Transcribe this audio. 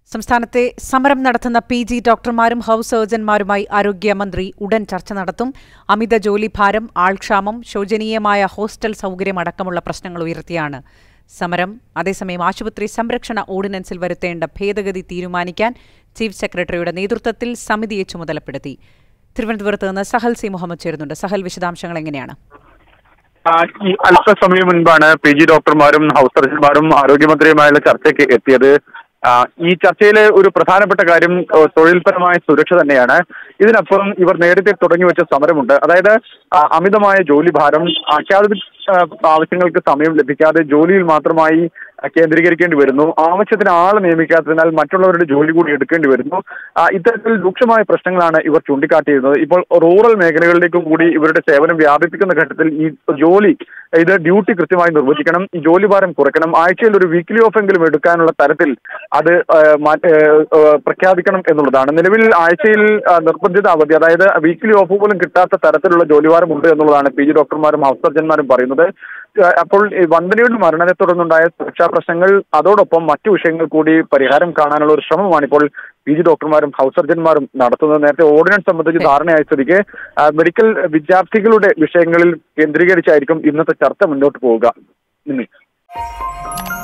സംസ്ഥാനത്തെ സമരം നടത്തുന്ന പി ജി ഡോക്ടർമാരും ഹൌസ് സർജൻമാരുമായി ആരോഗ്യമന്ത്രി ഉടൻ ചർച്ച നടത്തും അമിത ജോലിഭാരം ആൾക്ഷാമം ശോചനീയമായ ഹോസ്റ്റൽ സൗകര്യമടക്കമുള്ള പ്രശ്നങ്ങൾ ഉയർത്തിയാണ് സമരം അതേസമയം ആശുപത്രി സംരക്ഷണ ഓർഡിനൻസിൽ വരുത്തേണ്ട ഭേദഗതി തീരുമാനിക്കാൻ ചീഫ് സെക്രട്ടറിയുടെ നേതൃത്വത്തിൽ സമിതിയെ ചുമതലപ്പെടുത്തി തിരുവനന്തപുരത്ത് നിന്ന് സഹൽ സി മുഹമ്മദ് ചേരുന്നുണ്ട് സഹൽ വിശദാംശങ്ങൾ എങ്ങനെയാണ് ആ, ഈ അല്പസമയം മുൻപാണ് പി ജി ഡോക്ടർമാരും ഹൗസ് സർജന്മാരും ആരോഗ്യമന്ത്രിയുമായുള്ള ചർച്ചയ്ക്ക് എത്തിയത് ആ, ഈ ചർച്ചയിലെ ഒരു പ്രധാനപ്പെട്ട കാര്യം ഏ, തൊഴിൽപരമായ സുരക്ഷ തന്നെയാണ് ഇതിനപ്പുറം ഇവർ നേരത്തെ തുടങ്ങി വെച്ച സമരമുണ്ട് അതായത് ആ, അമിതമായ ജോലി ഭാരം അക്കാദമിക് ആ, ആവശ്യങ്ങൾക്ക് സമയം ലഭിക്കാതെ ജോലിയിൽ മാത്രമായി ആ, കേന്ദ്രീകരിക്കേണ്ടി വരുന്നു ആവശ്യത്തിന് ആളെ നിയമിക്കാത്തതിനാൽ മറ്റുള്ളവരുടെ ജോലി കൂടി എടുക്കേണ്ടി വരുന്നു ആ, ഇത്തരത്തിൽ രൂക്ഷമായ പ്രശ്നങ്ങളാണ് ഇവർ ചൂണ്ടിക്കാട്ടിയിരുന്നത് ഇപ്പോൾ റൂറൽ മേഖലകളിലേക്കും കൂടി ഇവരുടെ സേവനം വ്യാപിപ്പിക്കുന്ന ഘട്ടത്തിൽ ഈ ജോലി ഇത് ഡ്യൂട്ടി കൃത്യമായി നിർവഹിക്കണം ഈ ജോലി ഭാരം കുറയ്ക്കണം ആഴ്ചയിൽ ഒരു വീക്ക്ലി ഓഫ് എങ്കിലും എടുക്കാനുള്ള തരത്തിൽ അത് ആ, മാറ്റ- ആ, പ്രഖ്യാപിക്കണം എന്നുള്ളതാണ് നിലവിൽ ആഴ്ചയിൽ ആ, നിർബന്ധിത അവധി അതായത് വീക്ക്ലി ഓഫ് പോലും കിട്ടാത്ത തരത്തിലുള്ള ജോലിഭാരം ഉണ്ട് എന്നുള്ളതാണ് പി ജി ഡോക്ടർമാരും ഹൗസ് സർജന്മാരും പറയുന്നത് ആ, അപ്പോൾ ഈ വന്ദനയുടെ മരണത്തെ തുടർന്നുണ്ടായ സുരക്ഷാ പ്രശ്നങ്ങൾ അതോടൊപ്പം മറ്റു വിഷയങ്ങൾ കൂടി പരിഹാരം കാണാനുള്ള ഒരു ശ്രമമാണ് ഇപ്പോൾ പി ജി ഡോക്ടർമാരും ഹൗസ് സർജന്മാരും നടത്തുന്നത് നേരത്തെ ഓർഡിനൻസ് സംബന്ധിച്ച് ധാരണയായ സ്ഥിതിക്ക് ആ, മെഡിക്കൽ വിദ്യാർത്ഥികളുടെ വിഷയങ്ങളിൽ കേന്ദ്രീകരിച്ചായിരിക്കും ഇന്നത്തെ ചർച്ച മുന്നോട്ട് പോവുക നിമ്മി